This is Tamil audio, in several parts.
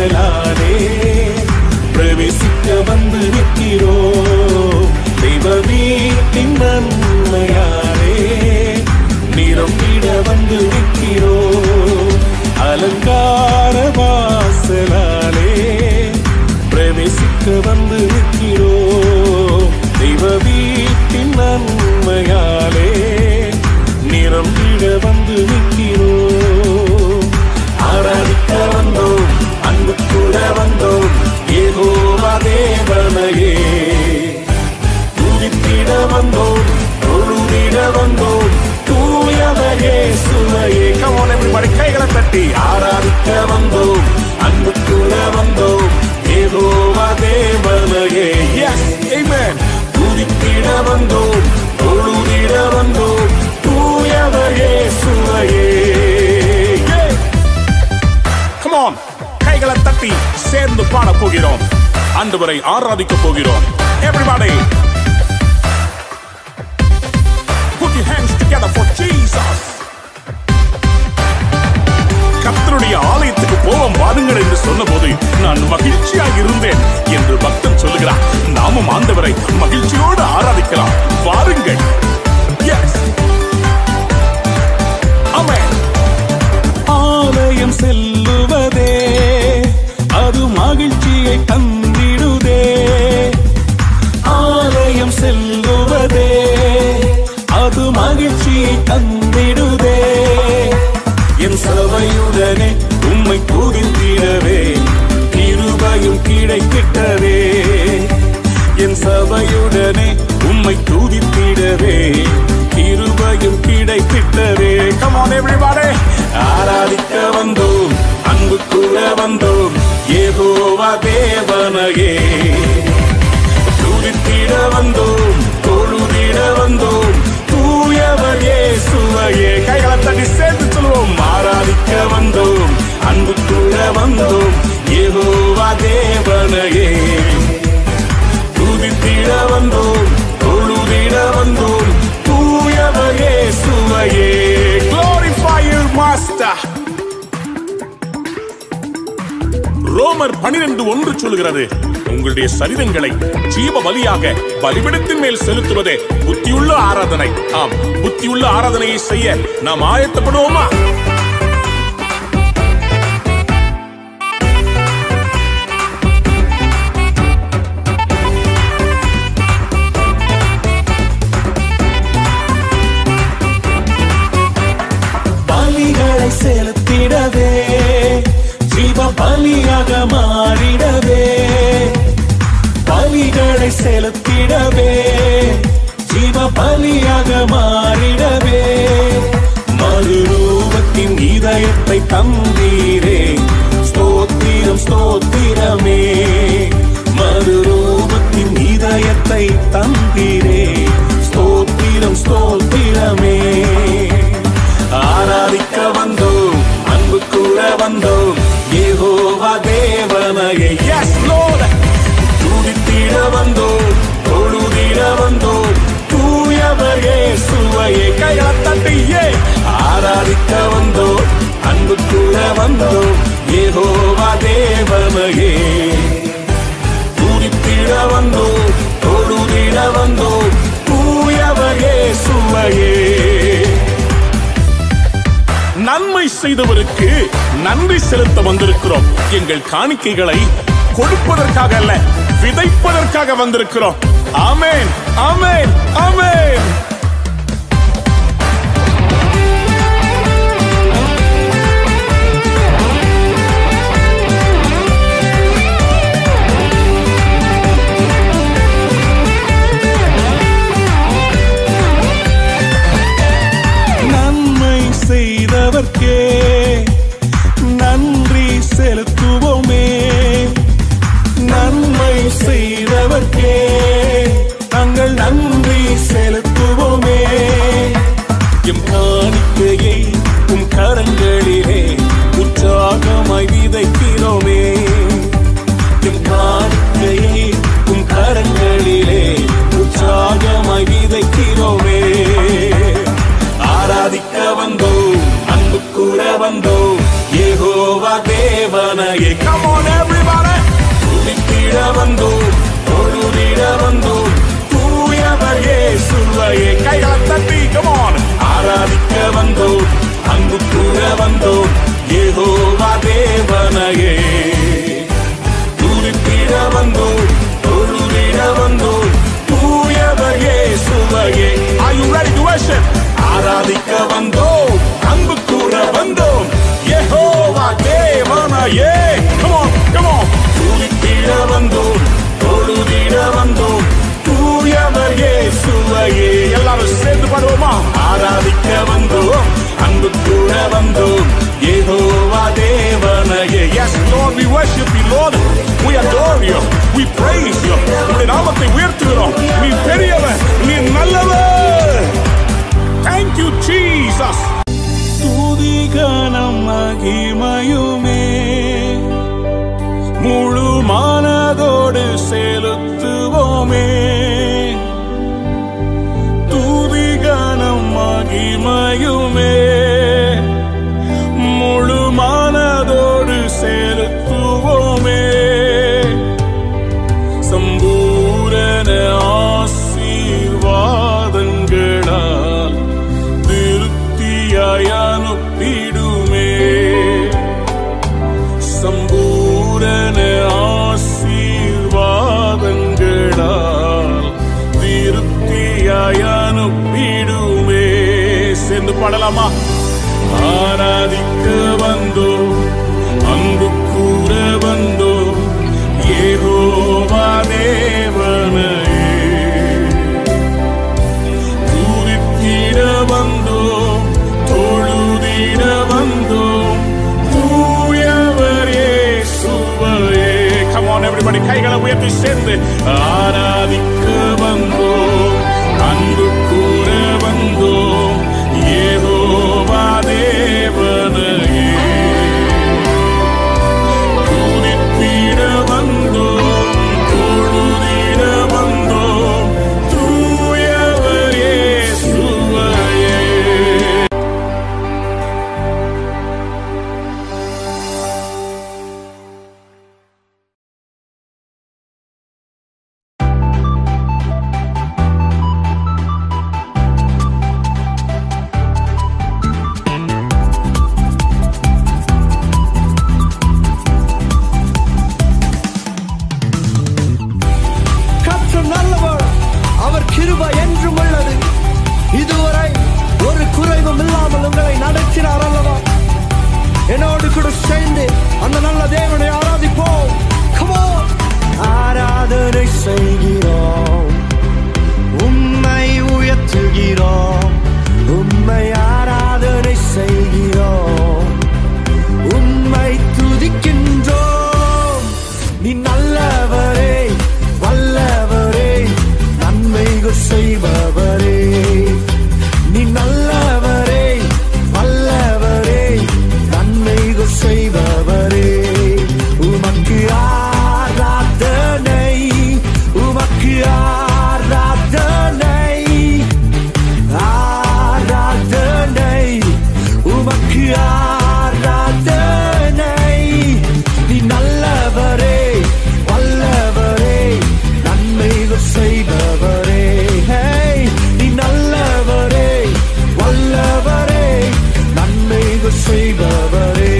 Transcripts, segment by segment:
வாசலாலே பிரவேசிக்க வந்து நிற்கிறோம் தெய்வ வீட்டின் நன்மையாலே நிரம்பிட வந்து நிற்கிறோம் அலங்கார வாசலாலே பிரவேசிக்க வந்து நிற்கிறோம் தெய்வ வீட்டின் நன்மையாலே நிரம்பிட வந்து நிற்கிறோம் ஆராதிக்க வந்தோம் அன்பு கூட வந்தோம் ஏகோவா தேவனையே துதித்திட வந்தோம் தொழுதிட வந்தோம் தூயவையே சுவையே கமோன் everybody கைகளை தட்டி ஆராதிக்க வந்தோம் அன்பு கூட வந்தோம் ஏகோவா தேவனையே yes amen துதித்திட வந்தோம் தொழுதிட வந்தோம் தூயவையே சுவையே yeah. Come on கைகளை தட்டி சேர்ந்து பாட போகிறோம் ஆண்டவரை ஆராதிக்க போகிறோம் everybody put your hands together for Jesus கர்த்தருடைய ஆலயத்துக்கு போவோம் வாருங்கள் என்று சொன்னபோது நான் மகிழ்ச்சியாக இருந்தேன் என்று பக்தன் சொல்லுகிறார் நாமும் ஆண்டவரை மகிழ்ச்சியோடு ஆராதிக்கலாம் வாருங்கள் Yes. Amen. ஆலயம் செல்லுவதே அது மகிழ்ச்சியை தந்திடுதே ஆலயம் செல்லுவதே அது மகிழ்ச்சியை தந்திடுதே என் சபையுடனே உம்மை துதித்திடவே கிருபையும் கிடைக்கிட்டதே என் சபையுடனே உம்மை துதித்திடவே கிருபையும் கிடைக்கிட்டதே Come on everybody ஆராதிக்க வந்தோம் அன்பு கூட வந்தோம் ஏகோவா தேவனையே துதித்திட வந்தோம் தொழுதிட வந்தோம் தூயவரே சுவையே கைகளை தட்டி சேர்த்து சொல்லுவோம் ஆராதிக்க வந்தோம் அன்பு கூட வந்தோம் ஏகோவா தேவனையே துதித்திட வந்தோம் தொழுதிட வந்தோம் தூயவரே சுவையே Glorify you, Master. ரோமர் பனிரெண்டு ஒன்று சொல்கிறது உங்களுடைய சரீரங்களை ஜீவ பலியாக பலிபிடத்தின் மேல் செலுத்துவதே புத்தியுள்ள ஆராதனை ஆம் புத்தியுள்ள ஆராதனையை செய்ய நாம் ஆயத்தப்படுவோமா பலிகளை செலுத்திடவே ஜீவ பலியாக மாறிடவே பலிகளை செலுத்திடவே ஜீவ பலியாக மாறிடவே மறுரூபத்தின் இதயத்தை தந்தீரே ஸ்தோத்திரம் ஸ்தோத்திரமே மறுரூபத்தின் இதயத்தை தந்தீரே ஸ்தோத்திரம் ஸ்தோத்திரமே ஆராதிக்க வந்தோம் அன்பு கூட வந்தோம் ஏகோவா தேவனையே எஸ் லோட துதித்திட வந்தோம் தொழுதிட வந்தோம் தூயவரே சுவையே கைகளை தட்டியே ஆராதிக்க வந்தோம் அன்பு கூட வந்தோம் ஏகோவா தேவனையே துதித்திட வந்தோம் தொழுதிட வந்தோம் தூயவரே சுவையே நன்மை செய்தவருக்கு நன்றி செலுத்த வந்திருக்கிறோம் எங்கள் காணிக்கைகளை கொடுப்பதற்காக அல்ல விதைப்பதற்காக வந்திருக்கிறோம் ஆமென் ஆமென் ஆமென் நன்மை செய்தவர்க்கே நன்றி செலுத்துவோமே நன்மை செய்தவர்க்கே நாங்கள் நன்றி செலுத்துவோமே எம் காணிக்கையை உம் கரங்களிலே உற்சாகமாய் விதைக்கிறோமே எம் காணிக்கையை உம் கரங்களிலே உற்சாகமாய் விதைக்கிறோமே ஆராதிக்க வந்தோம் அன்பு கூட வந்தோம் ஏகோவா தேவனையே Come on, everybody. துதித்திட வந்தோம் தொழுதிட வந்தோம் தூயவர் இயேசுவையே கைகளை தட்டி கமான் ஆராதிக்க வந்தோம் அன்பு கூற வந்தோம் ஏகோவா தேவனையே துதித்திட வந்தோம் தொழுதிட வந்தோம் தூயவர் இயேசுவையே Are you ready to worship? ஆராதிக்க வந்தோம் அன்பு கூற வந்தோம் யெகோவா தேவனையே come on come on துதித்திட வந்தோம் தொழுதிட வந்தோம் தூயவர் இயேசுவையே எல்லாரும் சேர்ந்து பாடுவோமா ஆராதிக்க வந்தோம் அன்பு கூற வந்தோம் யெகோவா தேவனையே yes lord we worship you lord we adore you we praise you உம்முடைய நாமத்தை உயர்த்துகிறோம் நீ பெரியவர் நீ நல்லவர் thank you jesus துதிகனம் மகிமையுமே முழு மனதோடு செலுத்துவோமே துதிகனம் மகிமையுமே முழு மனதோடு செலுத்துவோமே சம்பூரண ஆசீர்வாதங்களால் திருப்தியாய் அனுப்பிடுமே சம்பூரண ஆசீர்வாதங்களால் திருப்தியாய் அனுப்பிடுமே சேர்ந்து பாடலாமா ஆராதிக்க வந்தோம் அன்பு கூற வந்தோம் ஏகோவா தேவனையே துதித்திட வந்தோம் தொழுதிட வந்தோம் தூயவர் இயேசுவையே come on everybody கைகளை உயர்த்தி சேர்ந்து ஆராதிக்க வந்தோம் அன்பு கூற வந்தோம் ஏகோவா தேவனையே துதித்திட வந்தோம் தொழுதிட வந்தோம் தூயவர் இயேசுவையே கர்த்தர் நல்லவர் அவர் கிருபை என்றும் உள்ளது இதுவரை ஒரு குறைவும் இல்லாமல் உங்களை நடத்தினார் அல்லவா என்னோடு கூட சேர்ந்து அந்த நல்ல தேவனை ஆராதிப்போம் Come on. ஆராதனை செய்கிறோம் உம்மை உயர்த்துகிறோம் உம்மை ஆராதனை செய்கிறோம் உம்மை துதிக்கின்றோம் நீ நல்லவரே வல்லவரே நன்மைகள் செய்பவரே நீ நல்லவரே வல்லவரே நன்மைகள் செய்பவரே உமக்கு ஆராதனை உமக்கு ஆராதனை ஆராதனை உமக்கு ஆராதனை நீ நல்லவரே வல்லவரே நன்மைகள் செய்பவரே Hey, நீ நல்லவரே வல்லவரே நன்மைகள் செய்பவரே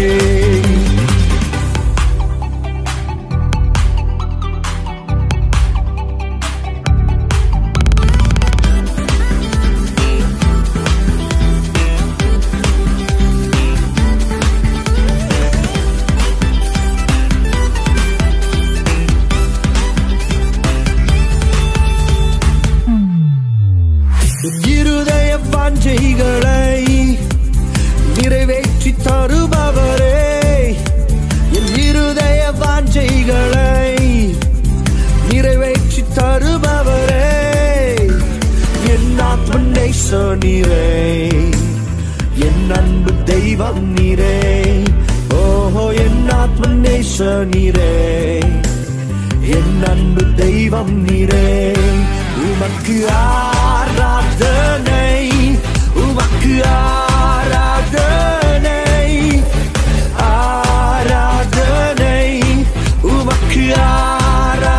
இருதய வாஞ்சைகளை நிறைவேற்றி தருபவரே என் இருதய வாஞ்சைகளை நிறைவேற்றி தருபவரே என் ஆத்ம நேசனீரே என் அன்பு தெய்வம் நீரே ஓஹோ என் ஆத்ம நேசனீரே என் அன்பு தெய்வம் நீரே உமக்கு ஆராதனை உமக்கு ஆராதனை ஆராதனை உமக்கு ஆராதனை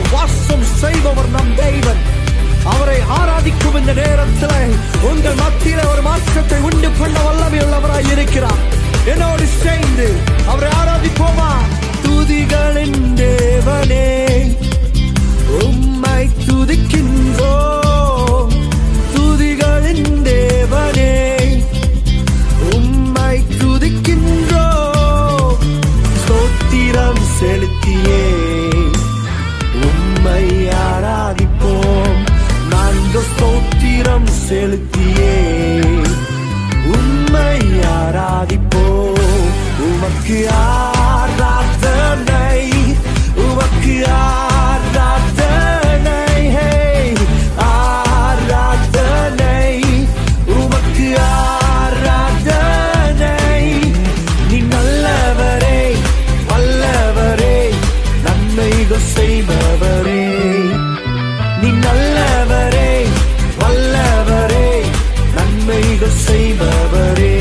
வாசம் செய்பவர் நம் தெய்வன் அவரை ஆராதிக்கும் இந்த நேரத்தில் உங்கள் மத்தியில ஒரு மாற்றத்தை உண்டு பண்ண வல்லமை உள்ளவராய் இருக்கிறார் என்னோடு சேர்ந்து அவரை ஆராதிப்போமா துதிகளின் தேவனே உம்மை துதிக்கின்றோம் துதிகளின் தேவனே உம்மை துதிக்கின்றோம் ஸ்தோத்திரம் செலுத்தியே உம்மை ஆராதிப்போம் நாங்கள் ஸ்தோத்திரம் செலுத்தியே உம்மை ஆராதிப்போம் உமக்கு ஆராதனை உமக்கு ஆராதனை ஹே, ஆராதனை உமக்கு ஆராதனை நீ நல்லவரே வல்லவரே நன்மைகள் செய்பவரே நீ நல்லவரே வல்லவரே நன்மைகள் செய்பவரே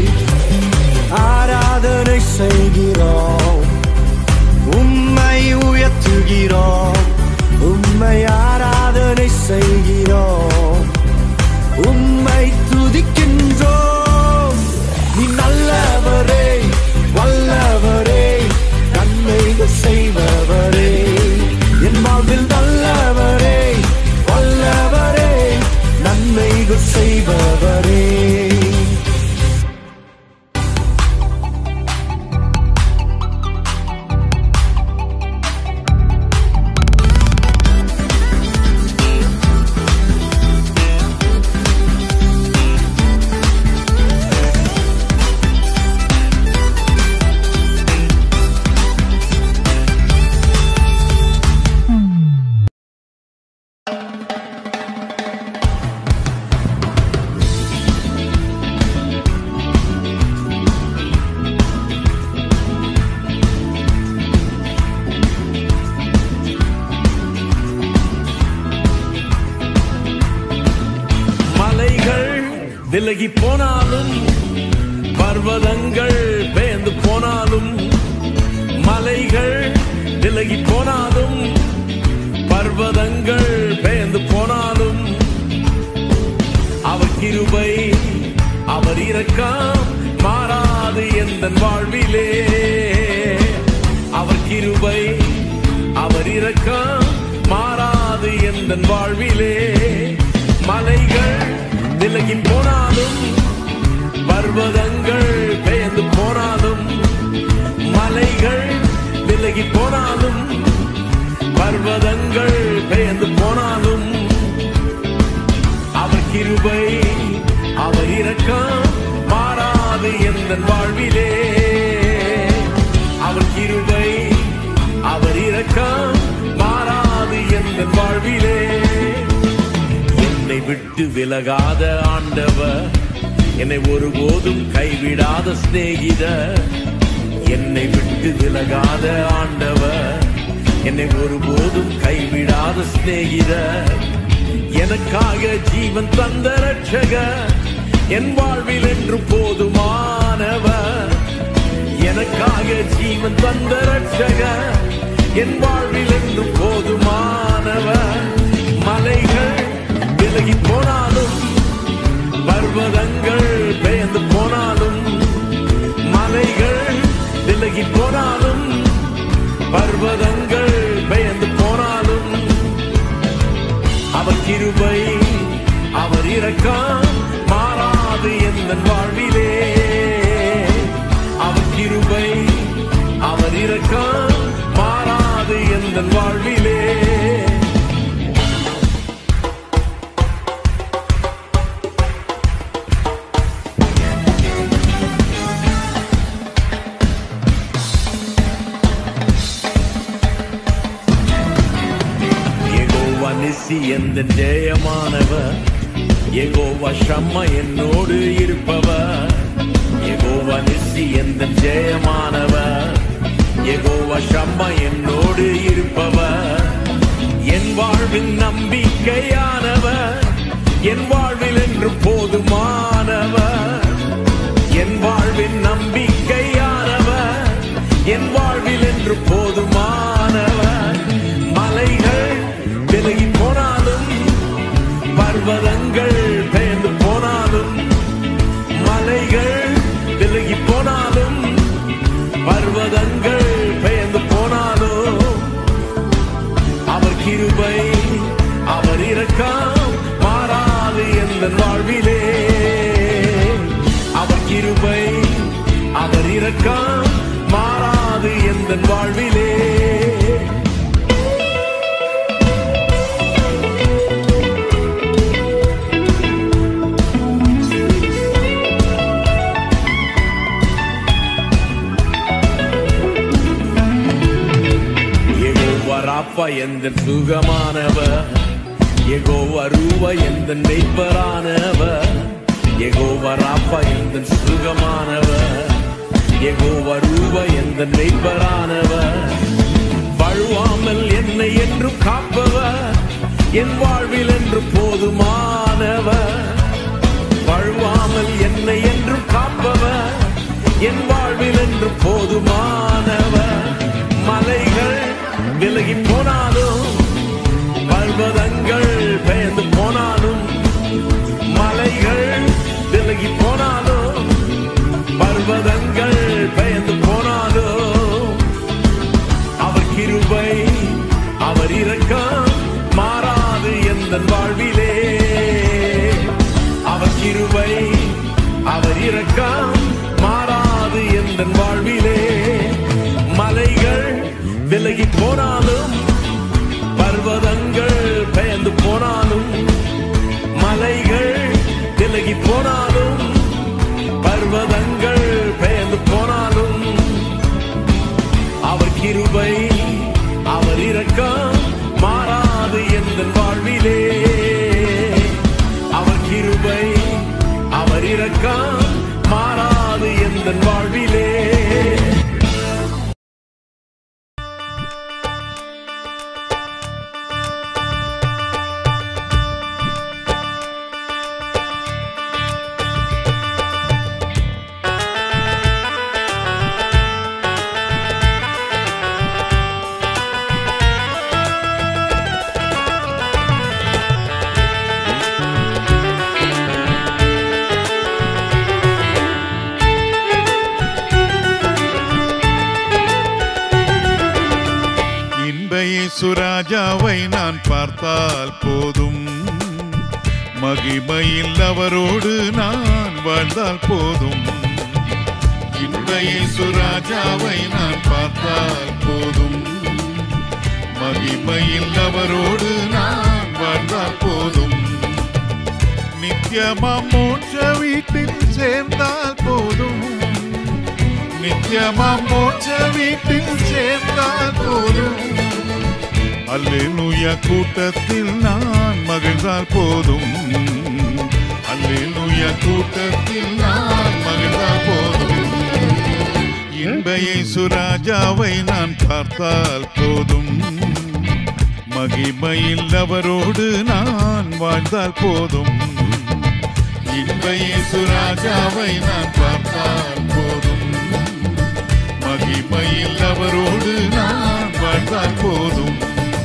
ஆராதனை செய்கிறோம் உம்மை உயர்த்துகிறோம் உம்மை ஆராதனை செய்கிறோம் உம்மை துதிக்கின்றோம் நீ நல்லவரே வல்லவரே நன்மைகள் செய்பவரே என் வாழ்வில் நல்லவரே வல்லவரே நன்மைகள் செய்பவரே மலைகள் விலகி போனாலும் பர்வதங்கள் பேர்ந்து போனாலும் மலைகள் விலகி போனாலும் பர்வதங்கள் பேர்ந்து போனாலும் அவர் கிருபை அவர் இரக்கம் மாறாது எந்த வாழ்விலே அவர் கிருபை அவர் இரக்கம் மாறாது எந்த வாழ்விலே மலைகள் விலகி போனாலும் பர்வதங்கள் பெயர்ந்து போனாலும் மலைகள் விலகி போனாலும் பர்வதங்கள் பெயர்ந்து போனாலும் அவர் கிருபை அவர் இரக்கம் மாறாது எந்த வாழ்விலே அவர் கிருபை அவர் இரக்கம் மாறாது எந்த வாழ்விலே என்னை விட்டு விலகாத ஆண்டவர் என்னை ஒருபோதும் கைவிடாத சிநேகிதர் என்னை விட்டு விலகாத ஆண்டவர் என்னை ஒருபோதும் கைவிடாத சிநேகிதர் எனக்காக ஜீவன் தந்த ரட்சகர் என் வாழ்வில் என்று போதுமானவர் எனக்காக ஜீவன் தந்த ரட்சகர் என் வாழ்வில் என்று போதுமானவர் மலைகள் விலகி போனாலும் பர்வதங்கள் பெயர்ந்து போனாலும் மலைகள் விலகி போனாலும் பர்வதங்கள் பெயர்ந்து போனாலும் அவர் கிருபை அவர் இரக்கம் மாறாது எந்த வாழ்விலே அவர் கிருபை அவர் இரக்கம் மாறாது எந்த வாழ்விலே யெகோவா நிசி எந்த ஜெயமானவர் யெகோவா ஷம்மா என்னோடு இருப்பவர் யெகோவா நிசி எந்த ஜெயமானவர் யெகோவா ஷம்மா என்னோடு இருப்பவர் என் வாழ்வின் நம்பிக்கையானவர் என் வாழ்வில் என்று போதுமானவர் என் வாழ்வின் நம்பிக்கையானவர் என் வாழ்வில் என்று போதுமானவர் மலைகள் கிருபை அவர் இரக்கம் மாறாது எந்த வாழ்விலே அவர் கிருபை அவர் இரக்கம் மாறாது எந்த வாழ்விலே யெகோவா ராப்பா எந்த சுகமானவர் யெகோவா ரூபா எந்த மெய்ப்பரானவர் யெகோவா ராப்பா எந்த சுகமானவர் யெகோவா ரூபா எந்த மெய்ப்பரானவர் வழுவாமல் என்னை என்றும் காப்பவர் என் வாழ்வில் என்று போதுமானவர் வழுவாமல் என்னை என்றும் காப்பவர் என் வாழ்வில் என்று போதுமானவர் மலைகள் விலகி போனாலும் பர்வதங்கள் பெயர்ந்து போனாலும் மலைகள் விலகி போனாலும் பர்வதங்கள் பெயர்ந்து போனாலும் அவர் கிருபை அவர் இரக்கம் மாறாது எந்த வாழ்விலே அவர் கிருபை அவர் இரக்கம் மாறாது எந்த வாழ்விலே மலைகள் விலகி போனாலும் பர்வதங்கள் பெயர்ந்து போனாலும் மலைகள் விலகி போனாலும் பர்வதங்கள் பெயர்ந்து போனாலும் அவர் கிருபை அவர் இரக்கம் மாறாது எந்த வாழ்விலே அவர் கிருபை அவர் இரக்கம் மாறாது எந்த வாழ்விலே இன்பையே சுராஜாவை நான் பார்த்தால் போதும் மகிமையில் அவரோடு நான் வாழ்ந்தால் போதும் இன்பையே சுராஜாவை நான் பார்த்தால் போதும் மகிமையில் அவரோடு நான் வாழ்ந்தால் போதும் நித்தியமா மோட்ச வீட்டில் சேர்ந்தால் போதும் நித்தியமா மோட்ச வீட்டில் சேர்ந்தால் போதும் அல்லேலூயா கூட்டத்தில் நான் மகிழ்ந்தால் போதும் அல்லேலூயா கூட்டத்தில் நான் மகிழ்ந்தால் போதும் இன்பையை சுராஜாவை நான் பார்த்தால் போதும் மகிமையில் அவரோடு நான் வாழ்ந்தால் போதும் இன்பையை சுராஜாவை நான் பார்த்தால் போதும் மகிமையில் அவரோடு நான் வாழ்ந்தால் போதும்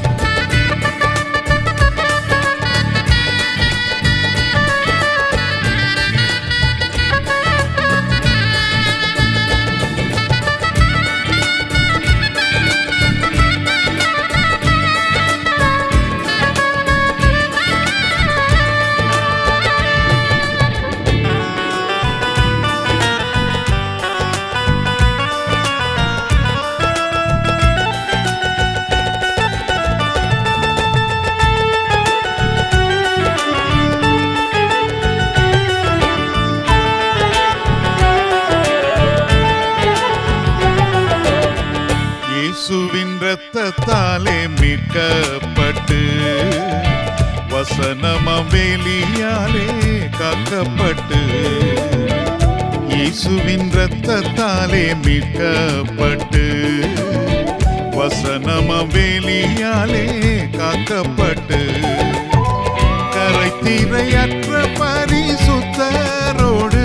இயேசுவின் இரத்தத்தாலே மீட்கப்பட்டு வசனமம் வேலியாலே காக்கப்பட்டு இயேசுவின் இரத்தத்தாலே மீட்கப்பட்டு வசனமம் வேலியாலே காக்கப்பட்டு கரைத்திரையற்ற பரிசுத்தரோடு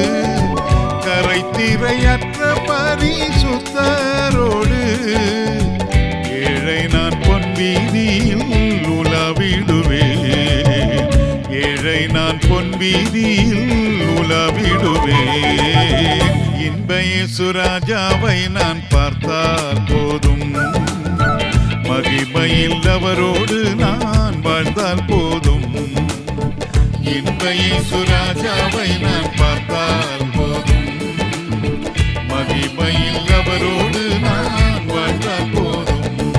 கரைத்திரையற்ற பரிசுத்தரோடு ஏழை நான் பொன் வீதியில் உலாவிடுவேன் ஏழை நான் பொன் வீதியில் உலாவிடுவேன் இன்பையே சுராஜாவை நான் பார்த்தால் போதும் மகிமை மகிமையில் அவரோடு நான் வாழ்ந்தால் போதும் இன்பையை சுராஜாவை நான் பார்த்தால் போதும் மகிமையில் அவரோடு நான் வாழ்ந்தால் போதும்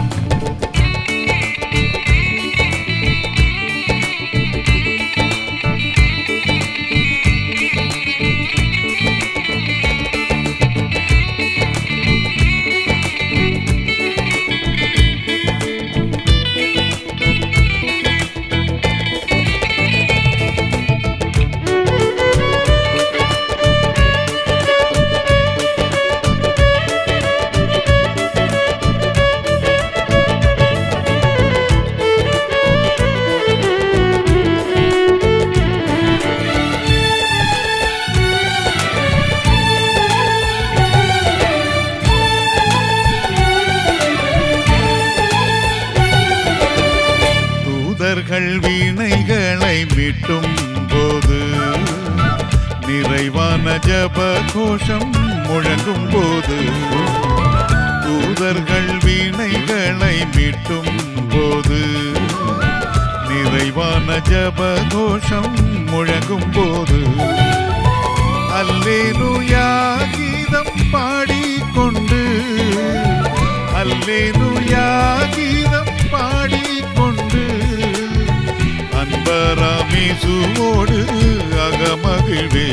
தூதர்கள் வீணைகளை மீட்டும் போது நிறைவான ஜப கோஷம் முழங்கும் போது தூதர்கள் வீணைகளை மீட்டும் போது நிறைவான ஜப கோஷம் முழங்கும் போது அல்லேலூயா கீதம் பாடிக்கொண்டு அல்லேலூயா கீதம் பாடிக்கொண்டு அன்பராமேசுவோடு அகமகிழ்வே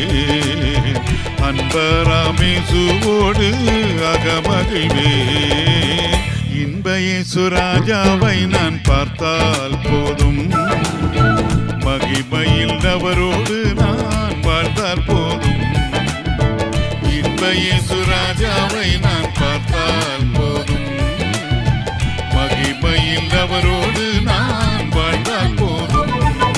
அன்பராமேசுவோடு அகமகிழ்வே இன்பையே சுராஜாவை நான் பார்த்தால் போதும் மகிமையில் அவரோடு நான் வாழ்ந்தால் போதும் இன்பையே சுராஜாவை நான் பார்த்தால் போதும் மகிமையில் அவரோடு நான் வாழ்ந்தால் போதும்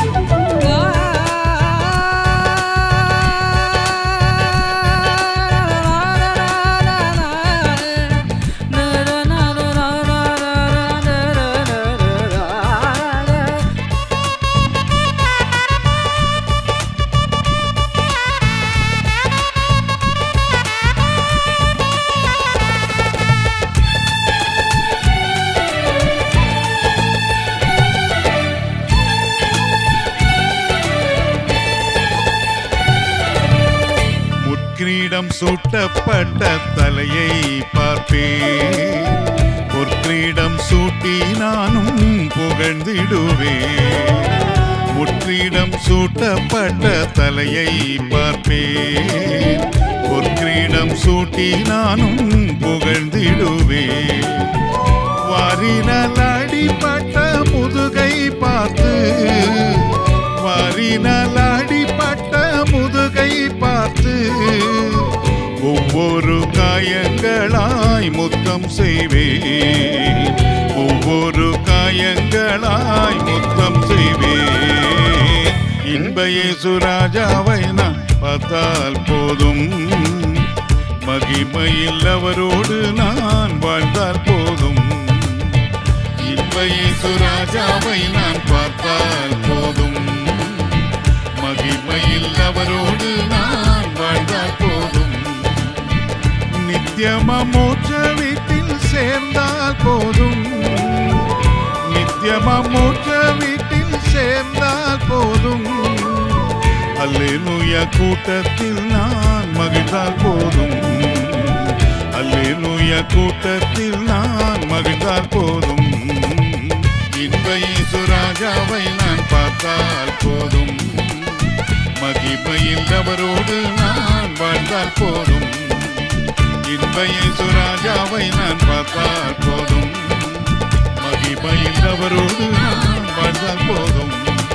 முற்கிரீடம் சூட்டப்பட்ட தலையை பார்ப்பேன் பொற்கிரீடம் சூட்டி நானும் புகழ்ந்திடுவேன் முற்றிடம் சூட்டப்பட்ட தலையை பார்ப்பேன் பொற்கிரீடம் சூட்டி நானும் புகழ்ந்திடுவேன் வாரினால் அடிப்பட்ட முதுகை பார்த்து வாரினால் அடிப்பட்ட முதுகை பார்த்து ஒவ்வொரு காயங்களாய் முத்தம் செய்வேன் ஒவ்வொரு காயங்களாய் முத்தம் செய்வேன் இன்பையே சுராஜாவை நான் பார்த்தால் போதும் மகிமையில் அவரோடு நான் வாழ்ந்தால் போதும் இன்பையே சுராஜாவை நான் பார்த்தால் போதும் மகிமையில் அவரோடு நான் வாழ்ந்தால் போதும் நித்தியமோற்ற வீட்டில் சேர்ந்தால் போதும் நித்தியமோற்ற வீட்டில் சேர்ந்தால் போதும் அல்லேலூயா கூட்டத்தில் நான் மகிழ்ந்தால் போதும் அல்லேலூயா கூட்டத்தில் நான் மகிழ்ந்தால் போதும் இன்பையே சுராஜாவை நான் பார்த்தால் போதும் மகிமையில் அவரோடு நான் வாழ்ந்தால் போதும் இன்பையை சுராஜாவை நான் பார்த்தால் போதும் மகிமையில் அவரோடு நான் வாழ்ந்தால் போதும்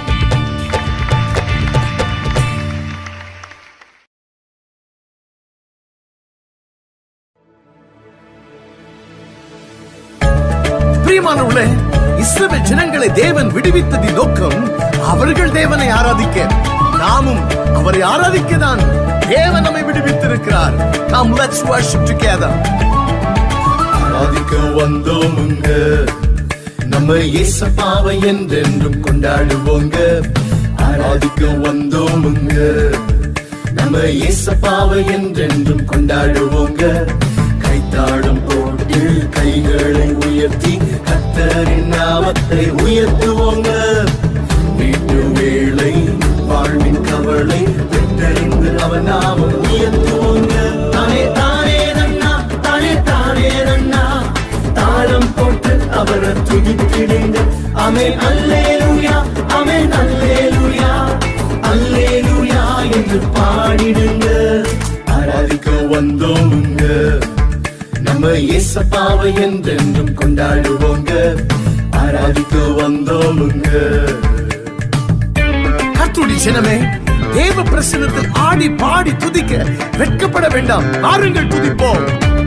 பிரியமானவர்களே இஸ்ரவேல் ஜனங்களை தேவன் விடுவித்ததின் நோக்கம் அவர்கள் தேவனை ஆராதிக்க நாமும் அவரை ஆராதிக்க தான் தேவன் நம்மை விடுவித்திருக்கிறார் come let's worship together ஆராதிக்க வந்தோமுங்க நம்ம இயேசப்பாவை என்றென்றும் கொண்டாடுவோங்க ஆராதிக்க வந்தோமுங்க நம்ம இயேசப்பாவை என்றென்றும் கொண்டாடுவோங்க கைத்தாளம் போட்டு கைகளை உயர்த்தி கத்த கத்தரின் நாமத்தை உயர்த்துவோங்க வீட்டு வேளை வாழ்வின் கவலை விட்டறிந்து அவன் நாமம் உயர்த்துவோங்க தானே தானே நன்னா தானே தானே நன்னா தாளம் போட்டு அவரை துதித்திடுங்க அமேன் அல்லேலூயா அமேன் அல்லேலூயா அல்லேலூயா என்று பாடிடுங்க ஆராதிக்க வந்தோமுங்க நம்ம ஏசப்பாவை என்றென்றும் கொண்டாடுவோங்க ஆராதிக்க வந்தோமுங்க கர்த்தருடைய ஜனமே தேவ பிரசன்னத்தில் ஆடி பாடி துதிக்க வெட்கப்பட வேண்டாம் வாருங்கள் துதிப்போம்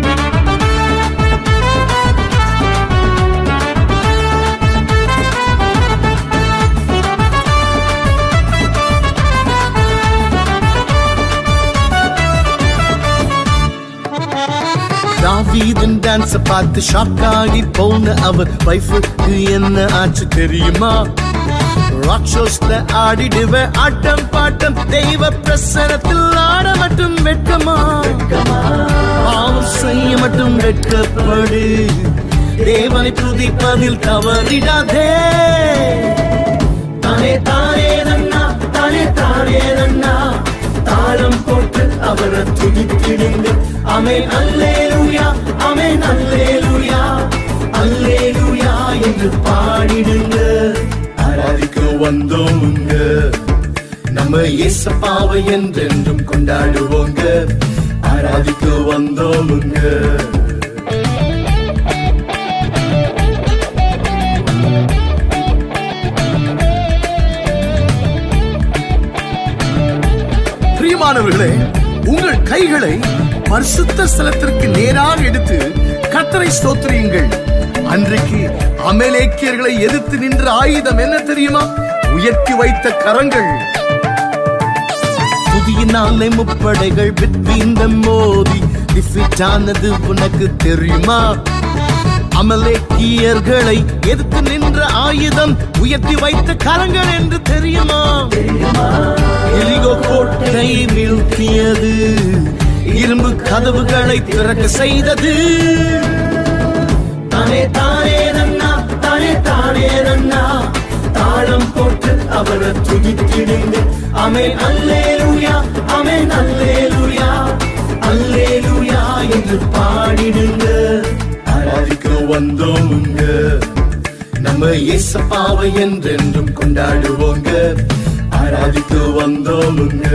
தாவீதின் டான்ஸ பார்த்து ஷாக் ஆகி போன அவர் வைஃபுக்கு என்ன ஆச்சு தெரியுமா ராட்சஸ்ல ஆடிடுவ ஆட்டம் பாட்டம் தெய்வ பிரசனத்தில் ஆட மட்டும் வெட்கமா பாவம் செய்ய மட்டும் வெட்கப்படு தேவனை துதிப்பதில் தவறிடாதே தானே தானே நன்னா தானே தானே நன்னா தாளம் போட்டு அவரை துதித்திடுங்க அமேன் அல்லேலூயா அமேன் அல்லேலூயா அல்லேலூயா என்று பாடிடுங்க ஆராதிக்க வந்தோமுங்க நம்ம ஏசப்பாவை என்றென்றும் கொண்டாடுவோங்க ஆராதிக்க வந்தோமுங்க பிரியமானவர்களே உங்கள் கைகளை பரிசுத்த ஸ்தலத்திற்கு நேராக எடுத்து கத்தரை ஸ்தோத்திரியுங்கள் அன்றைக்கு அமலேக்கியர்களை எதிர்த்து நின்ற ஆயுதம் என்ன தெரியுமா உயர்த்தி வைத்த கரங்கள் புதிய நாளை முப்படைகள் விட்வீந்த மோதி டிஃபிட்டானது உனக்கு தெரியுமா அமலேக்கியர்களை எதிர்த்து நின்ற ஆயுதம் உயர்த்தி வைத்த கரங்கள் என்று தெரியுமா எரிகோ கோட்டை வீழ்த்தியது இரும்பு கதவுகளை திறக்க செய்தது தானே தானே நன்னா தானே தானே நன்னா தாளம் போட்டு அவரை துதித்திடுங்க அமேன் அல்லேலூயா அமேன் அல்லேலூயா அல்லேலூயா என்று பாடிடுங்க ஆராதிக்க வந்தோமுங்க நம்ம ஏசப்பாவை என்றென்றும் கொண்டாடுவோங்க ஆராதிக்க வந்தோமுங்க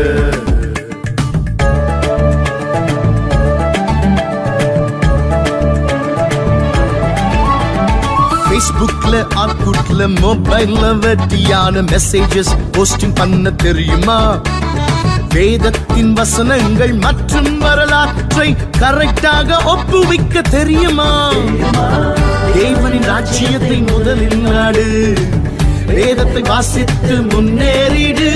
ஃபேஸ்புக்ல ஆர்குட்ல மொபைல்ல வெட்டியான மெசேஜஸ் போஸ்டிங் பண்ண தெரியுமா வேதத்தின் வசனங்கள் மற்றும் வரலாற்றை கரெக்டாக ஒப்புவிக்க தெரியுமா தேவனின் ராஜ்யத்தை முதலில் நாடு வேதத்தை வாசித்து முன்னேறிடு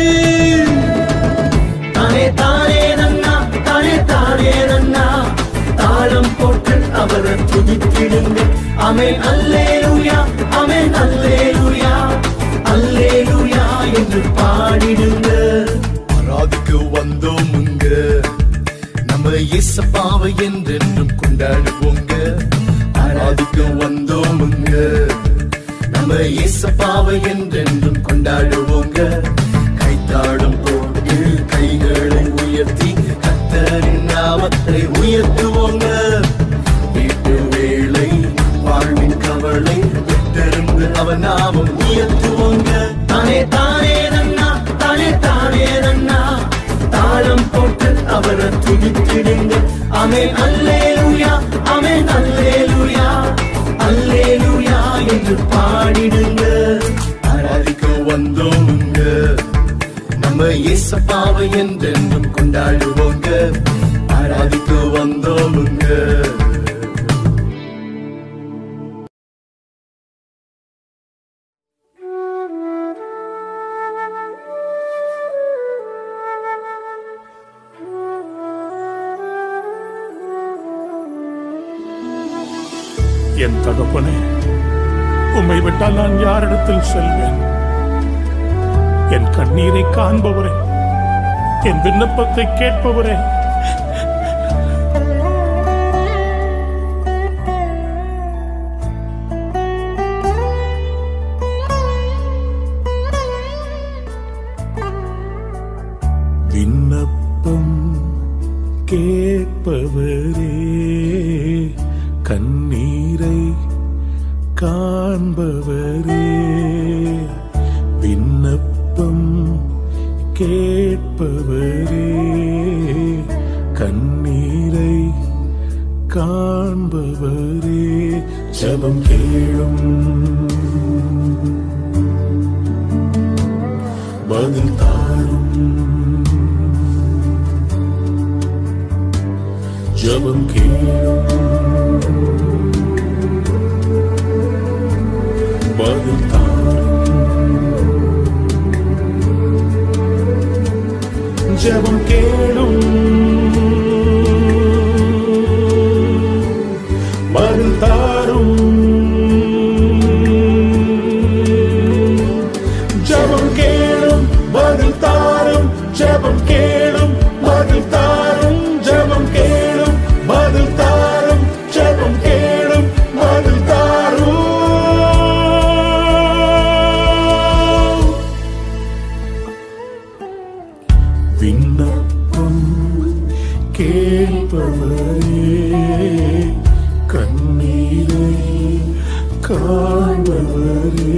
தானே தானே நன்னா தானே தானே நன்னா தாளம் போட்டு அவரை துதித்திடுங்க அமேன் அல்லேலூயா அமேன் அல்லேலூயா அல்லேலூயா என்று பாடிடுங்க ஆராதிக்க வந்தோமுங்க நம்ம இயேசப்பாவை என்றென்றும் கொண்டாடுவோங்க ஆராதிக்க வந்தோமுங்க நம்ம இயேசப்பாவை என்றென்றும் கொண்டாடுவோங்க கைத்தாடம் போட்டு கைகளை உயர்த்தி கத்தரின் நாமத்தை உயர்த்துவோங்க வீட்டு வேளை வாழ்வின் கவலை விட்டிருந்து அவன் நாமம் உயர்த்துவோங்க தானே தானே நன்னா தானே தானே நன்னா தாளம் போட்டு அவரை துதித்திடுங்க அமேன் அல்லேலூயா அமேன் அல்லேலூயா அல்லேலூயா என்று பாடிடுங்க ஆராதிக்க வந்தோமுங்க நம்ம இயேசப்பாவை என்றென்றும் கொண்டாடுவோங்க ஆராதிக்க வந்தோமுங்க என் தகப்பனே உம்மை விட்டால் நான் யாரிடத்தில் செல்வேன் என் கண்ணீரை காண்பவரே என் விண்ணப்பத்தை கேட்பவரே கேட்பவரே கண்ணீரை காண்பவரே விண்ணப்பம் கேட்பவரே கண்ணீரை காண்பவரே ஜபம் கேளும் பதில் தாரும் ஜபம் கேளும் பதில் தாரும் ஜபம் கேளும் பதில் தாரும் ஜபம் கேளும் பதில் தாரும் ஜபம் கேளும் பதில் தாரும் ஜபம் கேளும் பதில் தாரும் ஜபம் கேளும் பதில் தாரும் விண்ணப்பம் கேட்பவரே கண்ணீரை காண்பவரே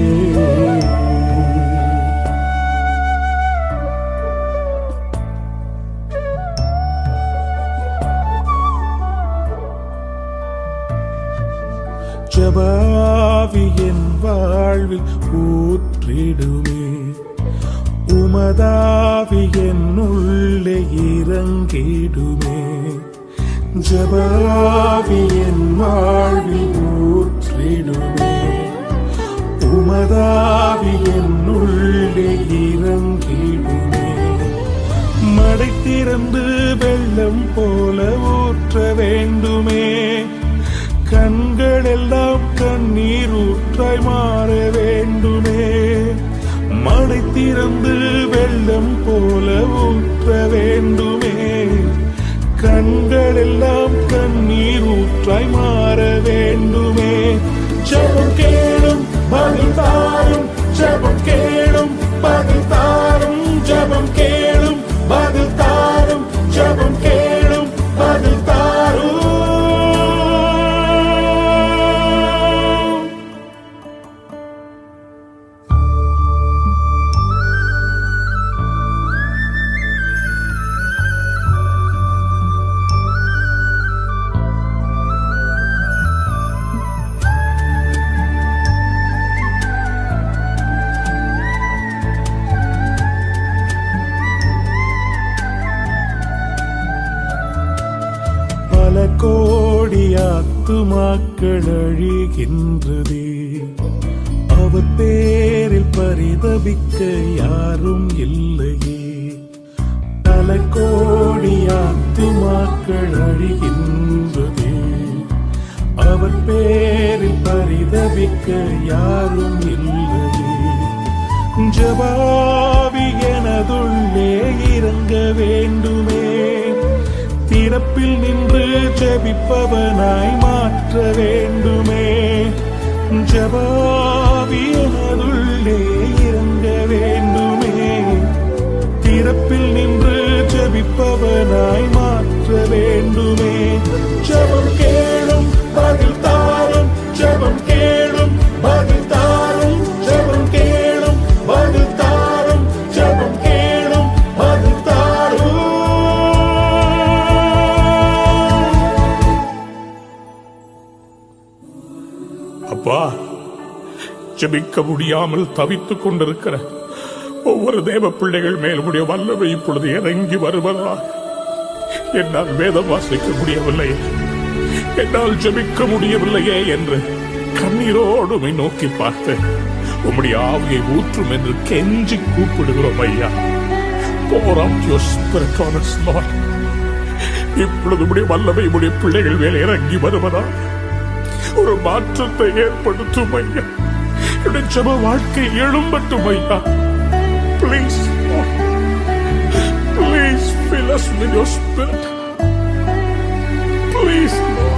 ஜபாவி என் வாழ்வில் ஊற்றிடுமே உமதாவி என் உள்ளே இறங்கிடுமே ஜபாவி என் வாழ்வில் ஊற்றிடுமே உமதாவி என் உள்ளே இறங்கிடுமே மடை திறந்து வெள்ளம் போல ஊற்ற வேண்டுமே கண்கள் எல்லாம் கண்ணீர் ஊற்றாய் மாற வேண்டுமே மடை திறந்து வெள்ளம் போல ஊற்ற வேண்டுமே கண்கள் எல்லாம் கண்ணீர் ஊற்றாய் மாற வேண்டுமே ஜபம் கேளும் பதில் தாரும் ஜபம் கேளும் பதில் தாரும் ஜபம் கேளும் பதில் தாரும் ஜபம் கேளும் பதில் தாரும் பல கோடி ஆத்துமாக்கள் அழிகின்றதே அவர் பேரில் பரிதபிக்க யாரும் இல்லையே பல கோடி ஆத்துமாக்கள் அழிகின்றதே அவர் பேரில் பரிதபிக்க யாரும் இல்லையே ஜபாவி எனதுள்ளே இறங்க வேண்டுமே திறப்பில் நின்று ஜெபிப்பவனாய் மாற்ற வேண்டுமே ஜபாவி எனதுள்ளே இறங்க வேண்டுமே திறப்பில் நின்று ஜெபிப்பவனாய் மாற்ற வேண்டுமே ஜபம் கேளும் பதில் தாரும் ஜபம் கேளும் பதில் தாரும் ஜபம் கேளும் பதில் தாரும் ஜபம் கேளும் பதில் தாரும் அப்பா ஜெபிக்க முடியாமல் தவித்துக் கொண்டிருக்கிற ஒவ்வொரு தேவ பிள்ளைகள் மேல் உடைய வல்லமை இப்பொழுது இறங்கி வருவதா என்னால் வேதம் வாசிக்க முடியவில்லை என்னால் ஜெபிக்க முடியவில்லையே என்று கண்ணீரோடு உம்மை நோக்கி பார்த்து உம்முடைய ஆவியை ஊற்றும் என்று கெஞ்சி கூப்பிடுகிறோம் ஐயா pour out your spirit on us, Lord. இப்பொழுது உடைய வல்லமை உடைய பிள்ளைகள் மேல் இறங்கி வருவதா ஒரு மாற்றத்தை ஏற்படுத்தும் ஐயா என்னுடைய ஜப வாழ்க்கை எழும்பட்டும் ஐயா please please fill us with your spirit please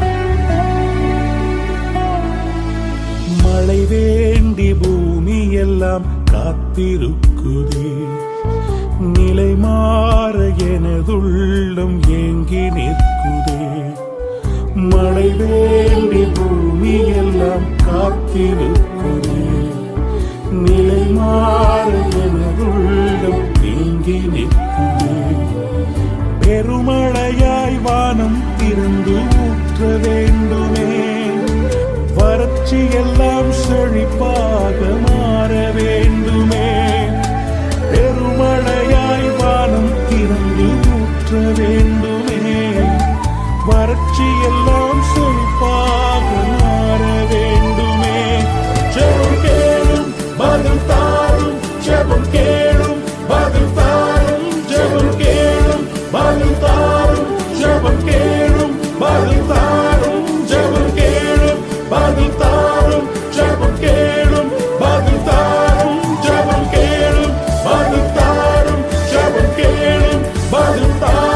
மழை வேண்டி பூமி எல்லாம் காத்திருக்குதே நிலை மாற எனதுள்ளம் ஏங்கி நிற்குதே மழை வேண்டி பூமி எல்லாம் காத்திருக்குதே நிலை மாற எனதுள்ளம் ஏங்கி நிற்குதே பெருமழையாய் வானம் திறந்து ஊற்ற வேண்டுமே வறட்சி எல்லாம் செழிப்பாக மாற வேண்டுமே பெருமழையாய் வானம் திறந்து ஊற்ற வேண்டுமே வறட்சி எல்லாம் செழிப்பாக மாற வேண்டுமே ஜெபம் கேளும் பதில் தாரும் ஜெபம் கேளும் பதில் தாரும் ஜெபம் கேளும் பதில் தாரும் ஜெபம் கேளும் பதில் தாரும் ஜெபம் கேளும் பதில் தாரும் ஜெபம் கேளும் பதில் தாரும் ஜெபம் கேளும் பதில் தாரும் ஜெபம் கேளும் பதில்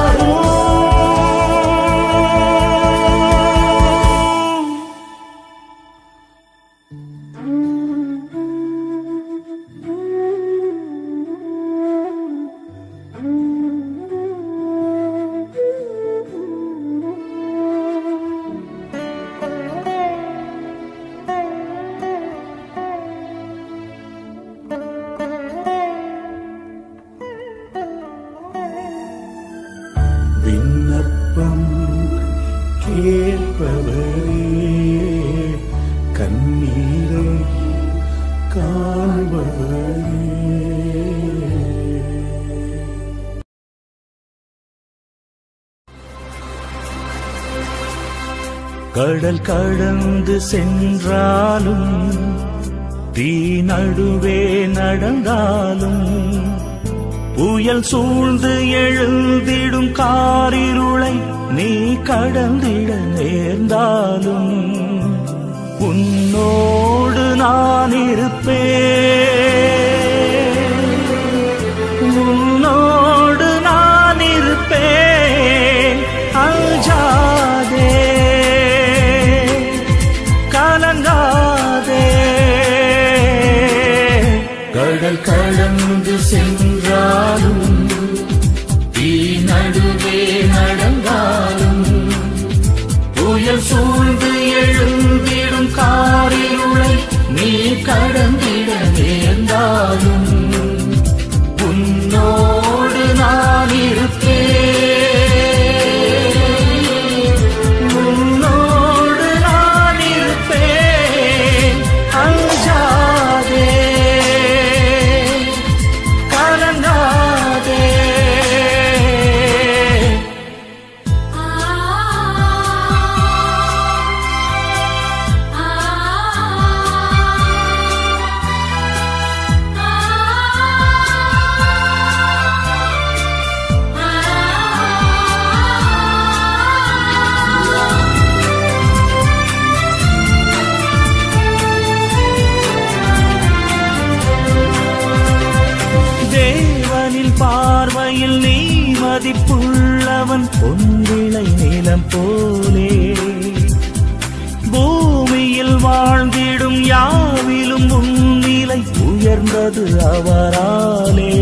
தாரும் விண்ணப்பம் கேட்பவரே கண்ணீரை காண்பவரே கடல் கடந்து சென்றாலும் தீ நடுவே நடந்தாலும் புயல் சூழ்ந்து எழுந்திடும் காரிருளை நீ கடந்திட நேர்ந்தாலும் உன்னோடு நான் இருப்பேன் உன்னோடு நான் இருப்பேன் அஞ்சாதே கலங்காதே கடல் கடந்து சென்றாலும் தீ நடுவே நடந்தாலும் புயல் சூழ்ந்து எழுந்திடும் காரிருளை நீ கடந்திட நேர்ந்தாலும் உன்னோடு நான் இருப்பேன் உன்னோடு நான் இருப்பேன் அஞ்சாதே கலங்காதே தேவனின் பார்வையில் நீ மதிப்புள்ளவன் பொன்விளை நிலம் போலே பூமியில் வாழ்ந்திடும் யாவிலும் உன்னிலை உயர்ந்தது அவராலே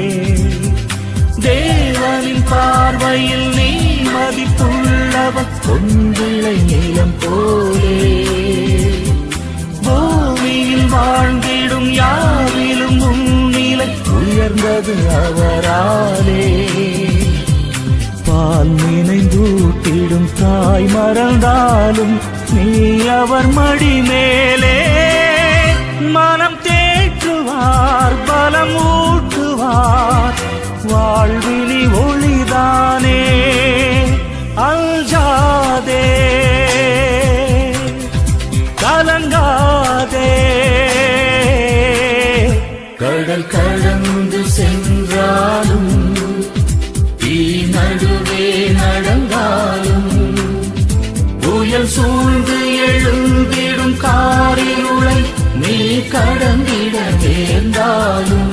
தேவனின் பார்வையில் நீ மதிப்புள்ளவன் பொன்விளை நிலம் போலே பூமியில் வாழ்ந்திடும் யாவிலும் உன்னிலை உயர்ந்தது அவராலே பால் நினைந்தூட்டிடும் தாய் மறந்தாலும் நீ அவர் மடி மேலே மனம் தேற்றுவார் பலம் ஊட்டுவார் வாழ்வினி ஒளிதானே அஞ்சாதே கலங்காதே கடல் கடந்து சென்றாலும் தீ நடுவே நடந்தாலும் புயல் சூழ்ந்து எழுந்திடும் காரிருளை நீ கடந்திட நேர்ந்தாலும்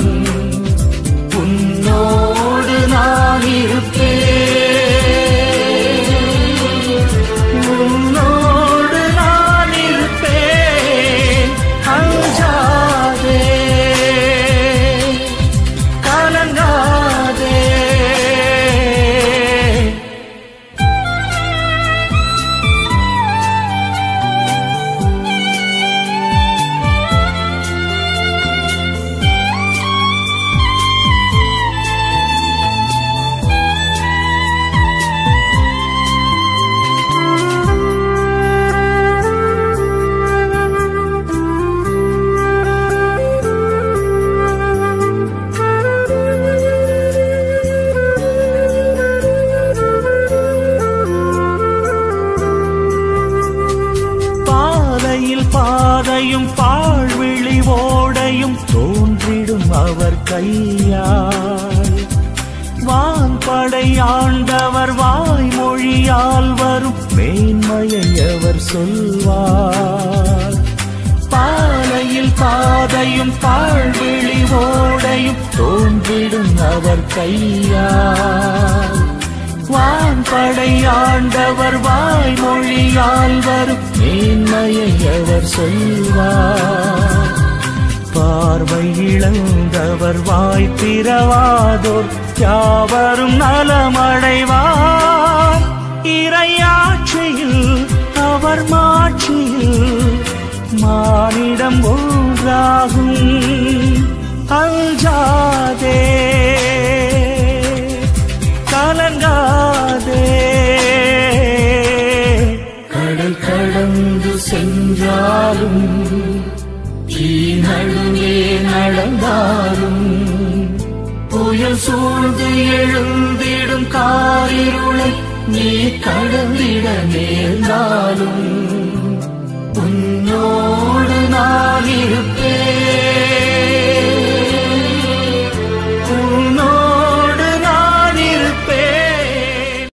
உன்னோடு நான் இருப்பேன் உன்னோடு நான் இருப்பேன் அஞ்சாதே கலங்காதே தோன்றிடும் அவர் கையால் வான்படை ஆண்டவர் வாய்மொழியால் வரும் மேன்மையை அவர் சொல்வார் பாலையில் பாதையும் பாழ்விழி ஓடையும் தோன்றிடும் அவர் கையால் வான்படை ஆண்டவர் வாய்மொழியால் வரும் மேன்மையை அவர் சொல்வார் பார்வை இழந்தவர் வாய் திறவாதோர் யாவரும் நலமடைவார் இறையாட்சியில் அவர் மாட்சியில் மானிடம் ஒன்றாகும் அஞ்சாதே கலங்காதே கடல் கடந்து சென்றாலும் தீ நடுவே நடந்தாலும் புயல் சூழ்ந்து எழுந்திடும் காரிருளை நீ கடந்திட நேர்ந்தாலும் உன்னோடு நான் இருப்பேன் உன்னோடு நான் இருப்பேன்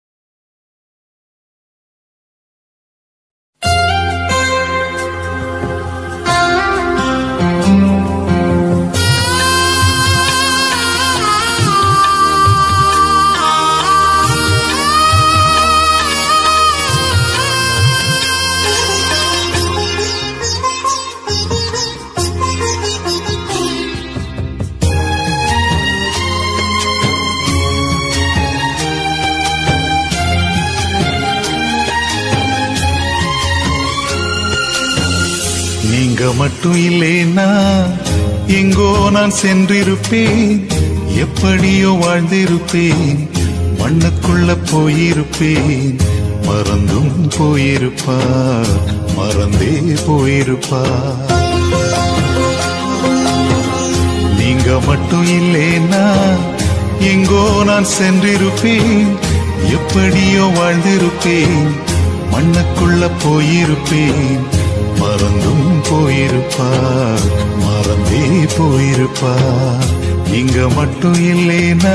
நீங்க மட்டும் இல்லேனா எங்கோ நான் சென்றிருப்பேன் எப்படியோ வாழ்ந்திருப்பேன் மண்ணுக்குள்ள போயிருப்பேன் மறந்தும் போயிருப்பார் மறந்தே போயிருப்பார் நீங்க மட்டும் இல்லேனா எங்கோ நான் சென்றிருப்பேன் எப்படியோ வாழ்ந்திருப்பேன் மண்ணுக்குள்ள போயிருப்பேன் மறந்தும் போயிருப்பார் மறந்தே போயிருப்பார் நீங்க மட்டும் இல்லேனா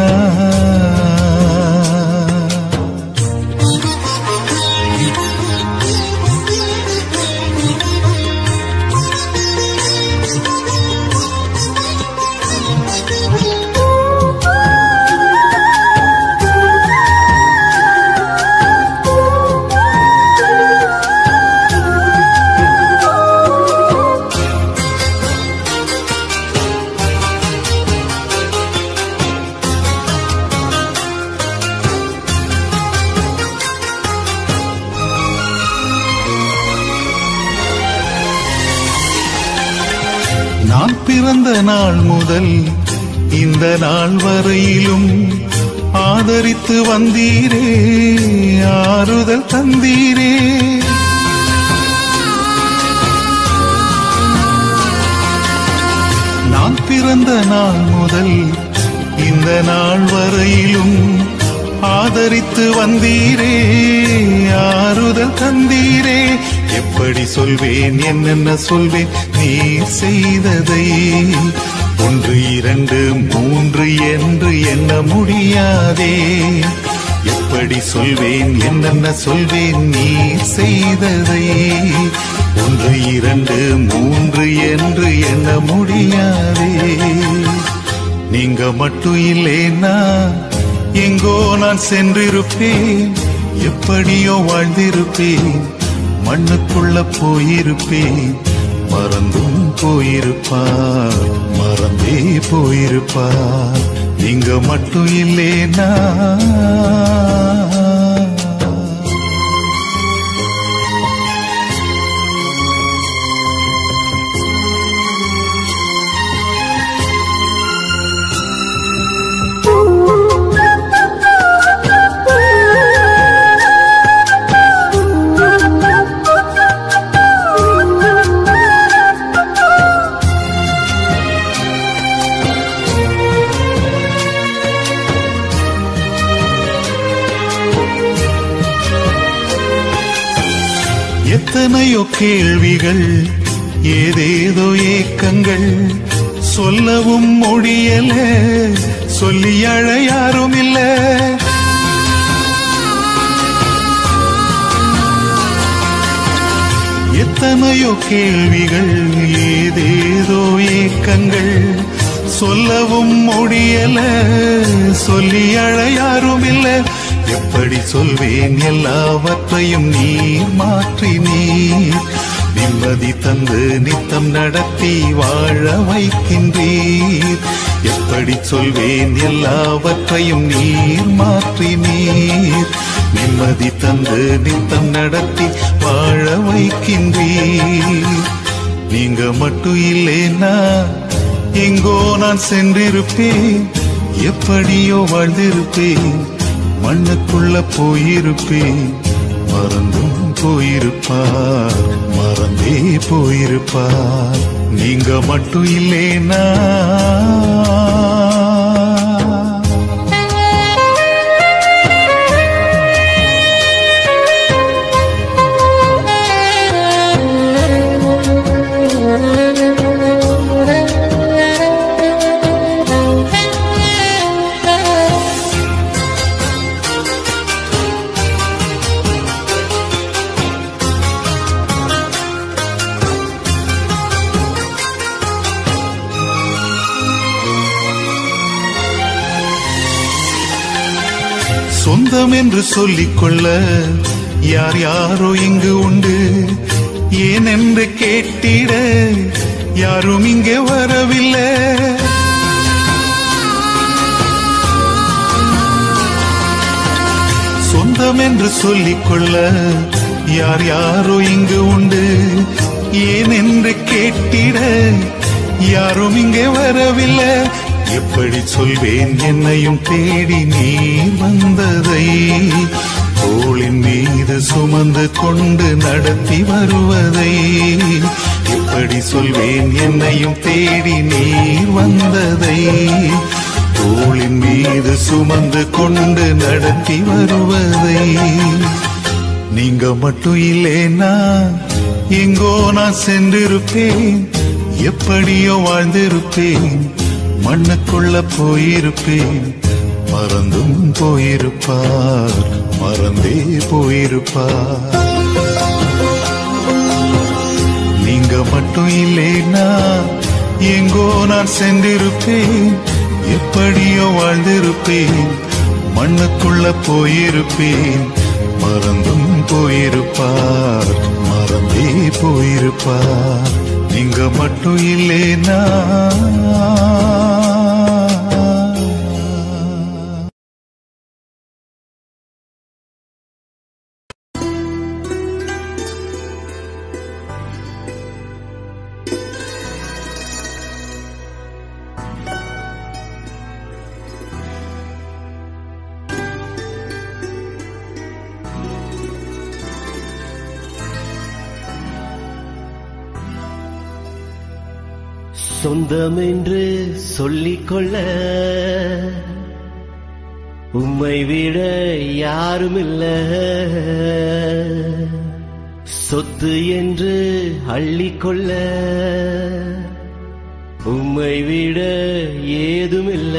நான் பிறந்த நாள் முதல் இந்த நாள் வரையிலும் ஆதரித்து வந்தீரே ஆறுதல் தந்தீரே நான் பிறந்த நாள் முதல் இந்த நாள் வரையிலும் ஆதரித்து வந்தீரே ஆறுதல் தந்தீரே எப்படி சொல்வேன் என்னென்ன சொல்வேன் நீ செய்ததை ஒன்று இரண்டு மூன்று என்று எண்ண முடியாதே எப்படி சொல்வேன் என்னென்ன சொல்வேன் நீ செய்ததை ஒன்று இரண்டு மூன்று என்று எண்ண முடியாதே நீங்க மட்டும் இல்லேனா எங்கோ நான் சென்றிருப்பேன் எப்படியோ வாழ்ந்திருப்பேன் மண்ணுக்குள்ள போயிருப்பேன் மறந்தும் போயிருப்பார் மறந்தே போயிருப்பார் நீங்க மட்டும் இல்லேனா எத்தனையோ கேள்விகள் ஏதேதோ ஏக்கங்கள் சொல்லவும் முடியல சொல்லி அழ யாரும் இல்ல எத்தனையோ கேள்விகள் ஏதேதோ ஏக்கங்கள் சொல்லவும் முடியல சொல்லி அழ யாரும் இல்ல எப்படி சொல்வேன் எல்லாவற்றையும் நீர் மாற்றி நீர் நிம்மதி தந்து நித்தம் நடத்தி வாழ வைக்கின்றீர் எப்படி சொல்வேன் எல்லாவற்றையும் நீர் மாற்றி நீர் நிம்மதி தந்து நித்தம் நடத்தி வாழ வைக்கின்றீர் நீங்க மட்டும் இல்லைன்னா எங்கோ நான் சென்றிருப்பேன் எப்படியோ வாழ்ந்திருப்பேன் மண்ணுக்குள்ள போயிருப்பேன் மறந்தும் போயிருப்பார் மறந்தே போயிருப்பார் நீங்க மட்டும் இல்லைனா சொந்தம் என்று சொல்லிக் கொள்ள யார் யாரோ இங்கு உண்டு ஏன் என்று கேட்டிட யாரும் இங்கே வரவில்லை சொந்தம் என்று சொல்லிக் கொள்ள யார் யாரோ இங்கு உண்டு ஏன் என்று கேட்டிட யாரும் இங்கே வரவில்லை எப்படி சொல்வேன் என்னையும் தேடி நீ வந்ததை தோளின் மீது சுமந்து கொண்டு நடத்தி வருவதை எப்படி சொல்வேன் என்னையும் தேடி நீ வந்ததை தோளின் மீது சுமந்து கொண்டு நடத்தி வருவதை நீங்க மட்டும் இல்லைன்னா எங்கோ நான் சென்றிருப்பேன் எப்படியோ வாழ்ந்திருப்பேன் மண்ணுக்குள்ள போயிருப்பேன் மறந்தும் போயிருப்பார் மறந்தே போயிருப்பார் நீங்க மட்டும் இல்லைன்னா எங்கோ நான் சென்றிருப்பேன் எப்படியோ வாழ்ந்திருப்பேன் மண்ணுக்குள்ள போயிருப்பேன் மறந்தும் போயிருப்பார் மறந்தே போயிருப்பார் நீங்க மட்டும் இல்லைனா சொந்தம் என்று சொல்லிக் கொள்ள உம்மை விட யாருமில்ல சொத்து என்று அள்ளிக்கொள்ள உம்மை விட ஏதுமில்ல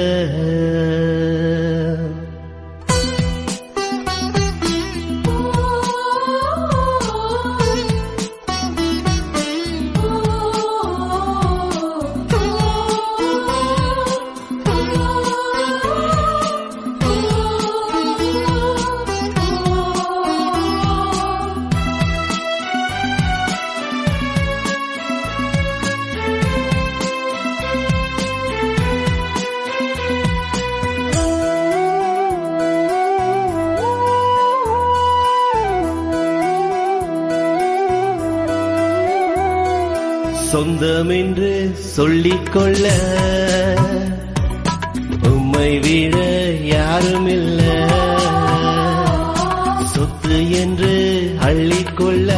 சொந்தம் என்று சொல்லிக் கொள்ள உம்மை விட யாருமில்ல சொத்து என்று அள்ளிக்கொள்ள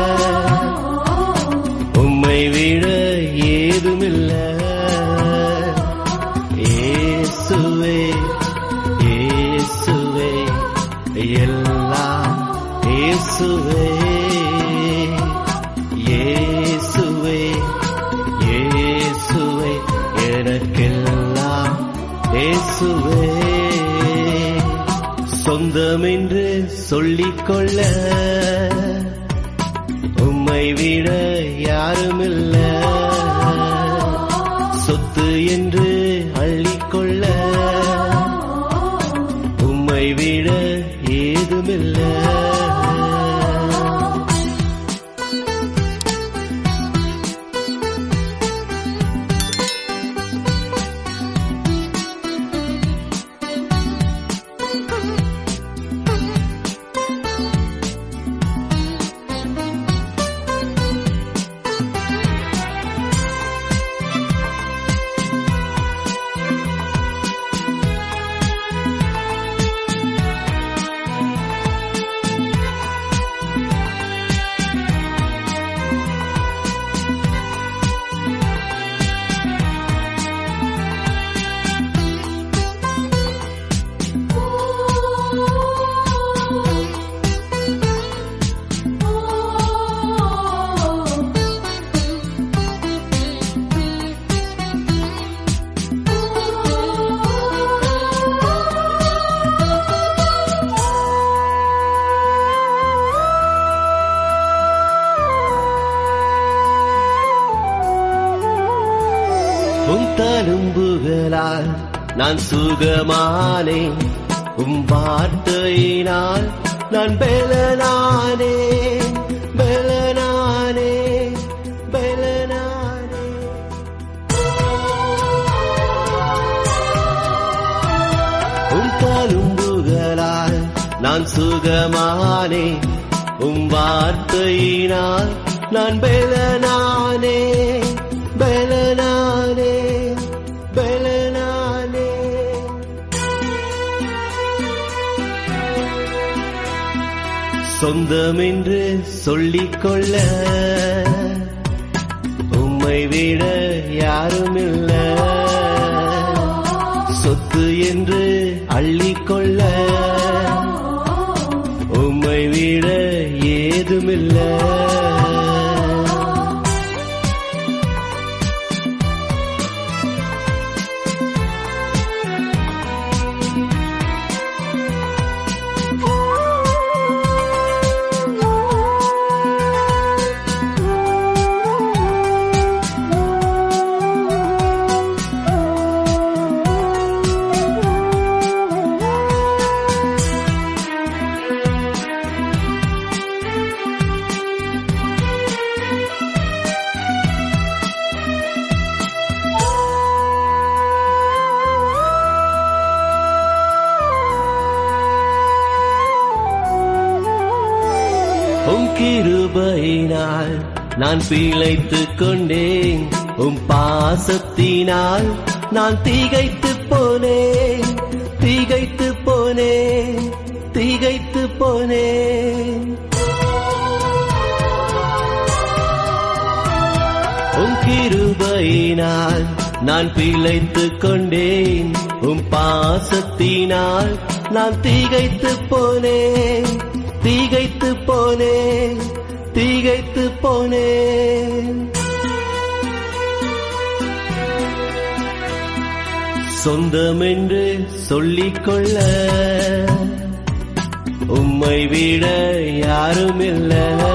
உம்மை விட ஏதுமில்ல இயேசுவே இயேசுவே எல்லாம் இயேசுவே இயேசுவே இயேசுவே இயேசுவே சொந்தமென்று சொல்லிக்கொள்ள உம்மை விட யாருமில்ல சொத்து என்று அள்ளிக்கொள்ள உம்மை விட ஏதுமில்ல உம் தழும்புகளால் நான் சுகமானேன் உம் வார்த்தையினால் நான் பெலனானே பெலனானே பெலனானே உம் தழும்புகளால் நான் சுகமானே உம் வார்த்தையினால் நான் பெலனானே பெலனானே பெலனானே சொந்தமென்று சொல்லிக்கொள்ள உம்மை விட யாருமில்ல சொத்து என்று அள்ளிக்கொள்ள உம்மை விட ஏதுமில்ல உம் கிருபையினால் நான் பிழைத்துக் கொண்டேன் உம் பாசத்தினால் நான் திகைத்து போனேன் திகைத்து போனேன் திகைத்து போனேன் உம் கிருபையினால் நான் பிழைத்துக் கொண்டேன் உம் பாசத்தினால் நான் திகைத்து போனேன் திகைத்து போனேன் திகைத்து போனேன் சொந்தமென்று சொல்லிக்கொள்ள உம்மை விட யாருமில்ல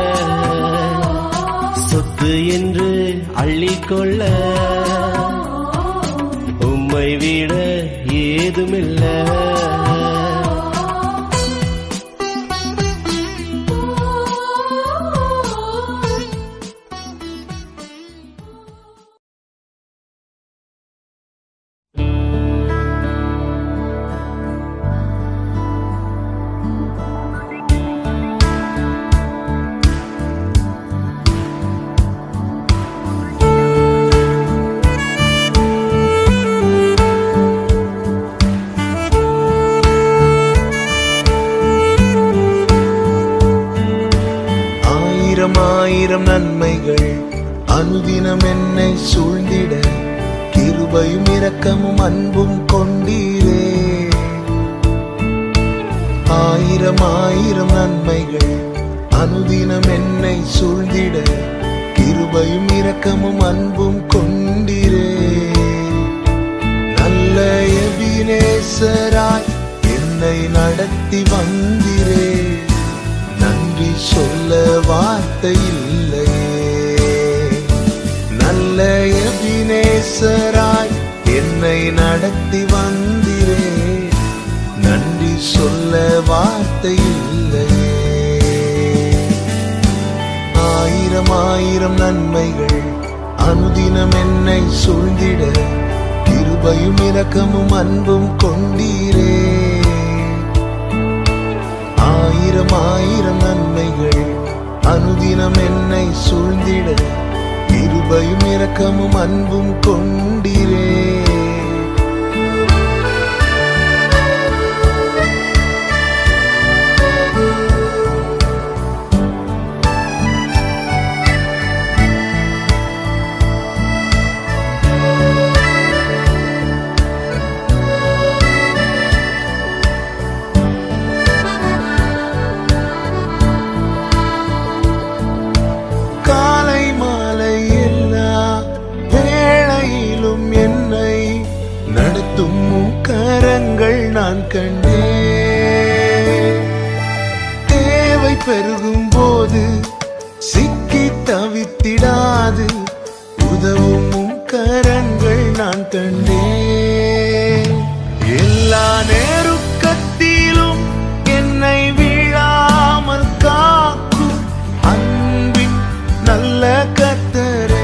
சொத்து என்று அள்ளிக்கொள்ள உம்மை விட ஏதுமில்ல ஆயிரம் ஆயிரம் நன்மைகள் அனுதினம் என்னை சூழ்ந்திட கிருபையும் இரக்கமும் அன்பும் கொண்டீரே ஆயிரம் ஆயிரம் நன்மைகள் அனுதினம் என்னை சூழ்ந்திட கிருபையும் இரக்கமும் அன்பும் கொண்டீரே நல்ல எபிய என்னை நடத்தி வந்திரே நன்றி சொல்ல வார்த்தை இல்லையே நல்ல எபினேசராய் என்னை நடத்தி வந்திரே நன்றி சொல்ல வார்த்தை இல்லையே ஆயிரம் ஆயிரம் நன்மைகள் அனுதினம் என்னை சூழ்ந்திட கிருபையும் இரக்கமும் அன்பும் கொண்டீரே ஆயிரம் ஆயிரம் நன்மைகள் அனுதினம் என்னை சூழ்ந்திட கிருபையும் இரக்கமும் அன்பும் கொண்டீரே காலை மாலை எல்லா வேளையிலும் என்னை நடத்தும் உம் கரங்கள் நான் கண்டேன் தேவை பெருகும் போது சிக்கி தவித்திடாது உதவும் உம் கரங்கள் நான் கண்டேன் எல்லா நேருக்கத்திலும் என்னை வீழாமல் காக்கும் அன்பின் நல்ல கத்தரே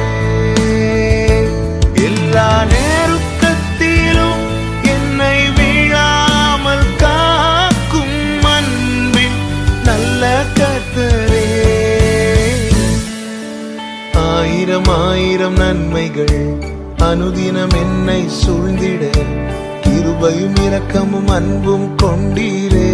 எல்லா நேருக்கத்திலும் என்னை வீழாமல் காக்கும் அன்பின் நல்ல கத்தரே ஆயிரம் ஆயிரம் நன்மைகள் அனுதினம் என்னை சூழ்ந்திட கிருபையும் இரக்கமும் அன்பும் கொண்டீரே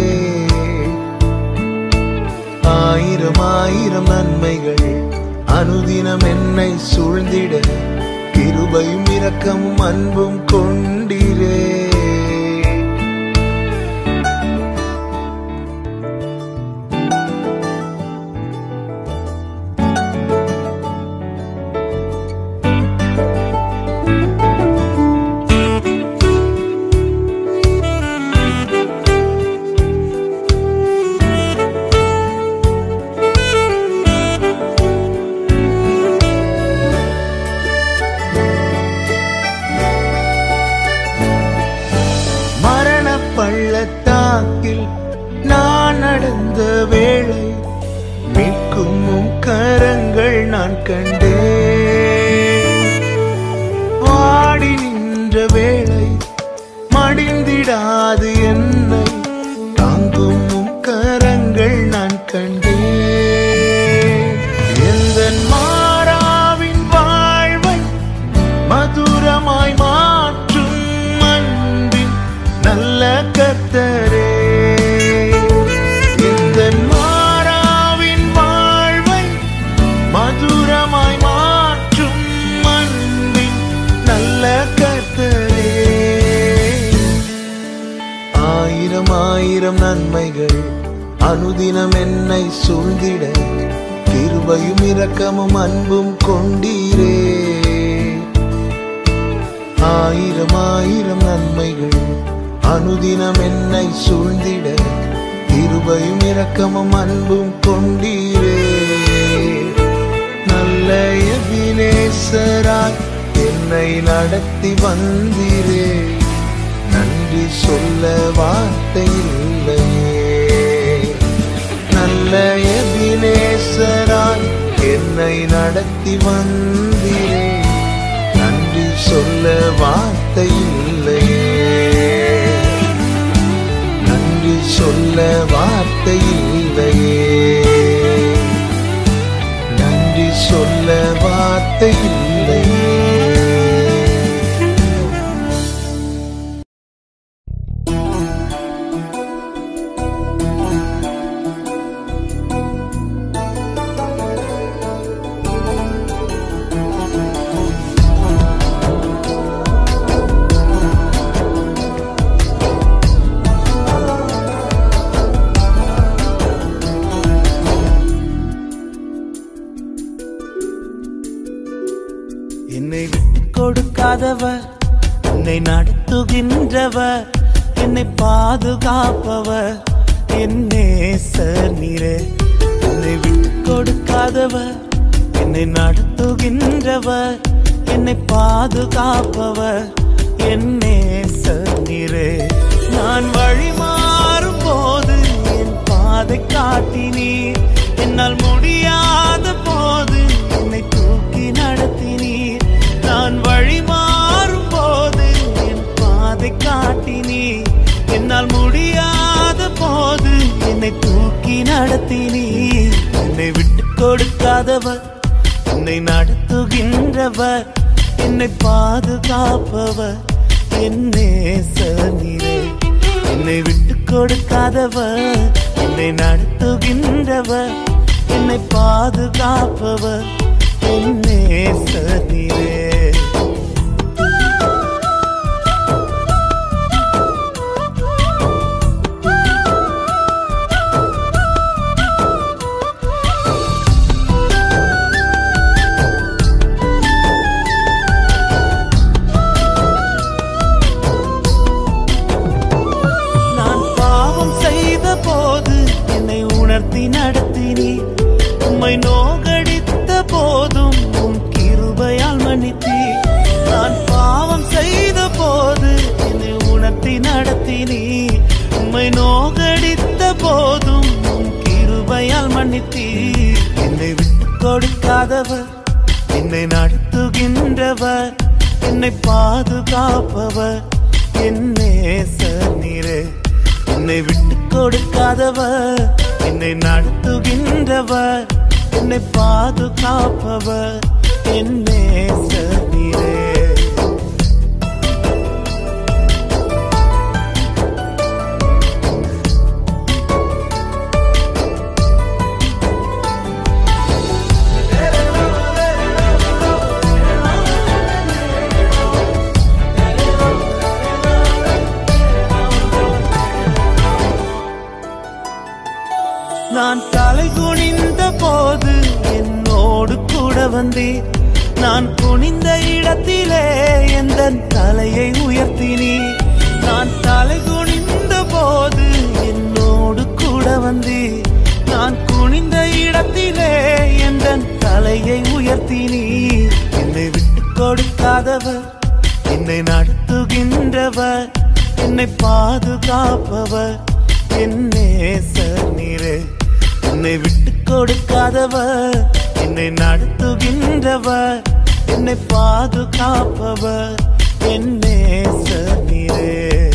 ஆயிரம் ஆயிரம் நன்மைகள் அனுதினம் என்னை சூழ்ந்திட கிருபையும் இரக்கமும் அன்பும் கொண்டீரே மரண பள்ளத்தாக்கில் நான் நடந்த வேளை மீட்கும் உம் கரங்கள் நான் கண்டேன் வாடி நின்ற வேளை மடிந்திடாது என்னை தாங்கும் உம் கரங்கள் நான் கண்டேன் எந்த மாறாவின் வாழ்வை மதுரமாய் மாற்றும் அன்பின் நல்ல கர்த்தரே இந்த மாறாவின் வாழ்வை மதுரமாய் மாற்றும் அன்பின் நல்ல கர்த்தரே ஆயிரம் ஆயிரம் நன்மைகள் அனுதினம் என்னை சூழ்ந்திட கிருபையும் இரக்கமும் அன்பும் கொண்டீரே ஆயிரம் ஆயிரம் நன்மைகள் அனுதினம் என்னை சூழ்ந்திட கிருபையும் இரக்கமும் அன்பும் கொண்டீரே நல்ல எபினேசராய் என்னை நடத்தி வந்தீரே நன்றி சொல்ல வார்த்தை இல்லையே நல்ல எபினேசராய் என்னை நடத்தி வந்தீரே நன்றி சொல்ல வார்த்தை இல்லையே நன்றி சொல்ல வார்த்தை இல்லையே நன்றி சொல்ல வார்த்தை இல்லையே என்னை விட்டுக் கொடுக்காதவர் என்னை நடத்துகின்றவர் என்னை பாதுகாப்பவர் என் நேசர் நீரே என்னை விட்டு கொடுக்காதவர் என்னை நடத்துகின்றவர் என்னை பாதுகாப்பவர் என் நேசர் நீரே நான் வழி மாறும் போது என் பாதை காட்டினீர் என்னால் முடியாத போது என்னை தூக்கி நடத்தினீர் நான் வழி மாறும் போது என் பாதை காட்டினீர் என்னால் முடியாத போது என்னை தூக்கி நடத்தினீர் என்னை விட்டு கொடுக்காதவர் என்னை நடத்துகின்றவர் என்னை பாதுகாப்பவர் என் நேசர் நீரே என்னை விட்டு கொடுக்காதவர் என்னை நடத்துகின்றவர் என்னை பாதுகாப்பவர் என் நேசர் நீரே நான் பாவம் செய்த போது என்னை உணர்த்தி நடத்தினி உம்மை நோகடித்த போதும் உம் கிருபையால் மன்னித்தி நான் பாவம் செய்த போது என்னை உணர்த்தி நடத்தினி உம்மை நோகடித்த போதும் உம் கிருபையால் மன்னித்தி என்னை விட்டு கொடுக்காதவர் என்னை நடத்துகின்றவர் என்னை பாதுகாப்பவர் என் நேசர் நீரே என்னை விட்டு கொடுக்காதவர் என்னை நடத்துகின்றவர் என்னை பாதுகாப்பவர் என் நேசர் நீரே நான் தலை குனிந்த போது என்னோடு கூட வந்தீர் நான் குனிந்த இடத்திலே எந்த தலையை உயர்த்தினீர் நான் தலை குனிந்த போது என்னோடு கூட வந்தீர் நான் குனிந்த இடத்திலே எந்த தலையை உயர்த்தினீர் என்னை விட்டு கொடுக்காதவர் என்னை நடத்துகின்றவர் என்னை பாதுகாப்பவர் என் நேசர் நீரே என்னை விட்டு கொடுக்காதவர் என்னை நடத்துகின்றவர் என்னை பாதுகாப்பவர் என் நேசர் நீரே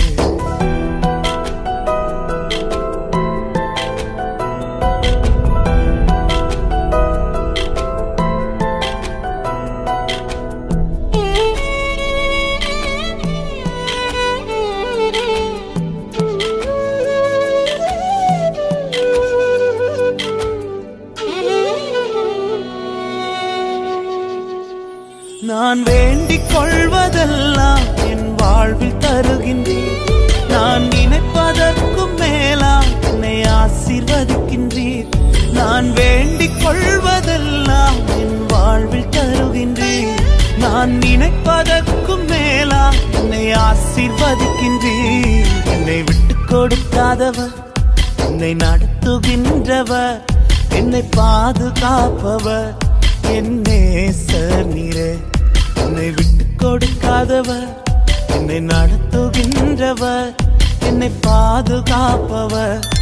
நான் வேண்டிக் கொள்வதெல்லாம் என் வாழ்வில் தருகின்றீர் நான் நினைப்பதற்கும் மேலா என்னை ஆசீர்வதிக்கின்றீர் நான் வேண்டிக் கொள்வதெல்லாம் என் வாழ்வில் தருகின்றீர் நான் நினைப்பதற்கும் மேலா என்னை ஆசீர்வதிக்கின்றீர் என்னை விட்டு கொடுக்காதவர் என்னை நடத்துகின்றவர் என்னை பாதுகாப்பவர் என் நேசர் நீரே என்னை விட்டு கொடுக்காதவர் என்னை நடத்துகின்றவர் என்னை பாதுகாப்பவர்